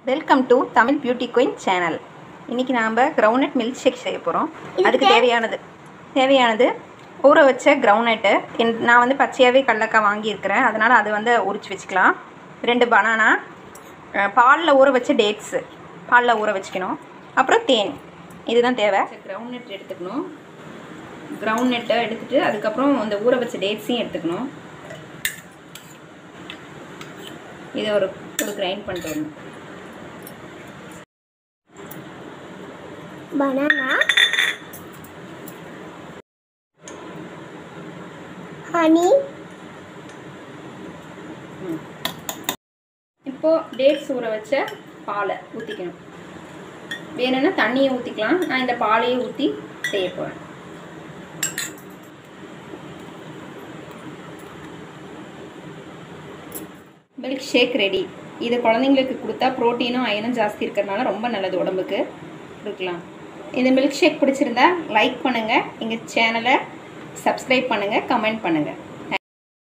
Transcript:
welcome to Tamil beauty queen channel இன்றைக்கி நாம் groundnut milk shake செய்ய போகிறோம் அதுக்கு தேவையானது தேவையானது ஊற வச்ச கிரவுண்ட்நட்டு என் நான் வந்து பச்சையாகவே கடலக்காய் வாங்கியிருக்கிறேன் அதனால் அது வந்து உரிச்சு வச்சுக்கலாம் ரெண்டு பனானா பாலில் ஊற வச்ச டேட்ஸு பாலில் ஊற வச்சுக்கணும் அப்புறம் தேன் இதுதான் தேவை கிரவுண்ட்நட் எடுத்துக்கணும் கிரவுண்ட்நட்டை எடுத்துகிட்டு அதுக்கப்புறம் அந்த ஊற வச்ச டேட்ஸையும் எடுத்துக்கணும் இதை ஒரு ஒரு கிரைண்ட் பண்ணிட்டு வரணும் banana honey இப்போது டேட்ஸ் ஊற வச்ச பாலை ஊற்றிக்கணும் வேணும்னா தண்ணியை ஊற்றிக்கலாம் நான் இந்த பாலையே ஊற்றி செய்ய போகிறேன் மில்க் ஷேக் ரெடி இது குழந்தைங்களுக்கு கொடுத்தா ப்ரோட்டீனும் அயனும் ஜாஸ்தி இருக்கிறதுனால ரொம்ப நல்லது உடம்புக்கு கொடுக்கலாம் இந்த மில்க் ஷேக் பிடிச்சிருந்தா லைக் பண்ணுங்கள் எங்கள் சேனலை சப்ஸ்கிரைப் பண்ணுங்கள் கமெண்ட் பண்ணுங்கள்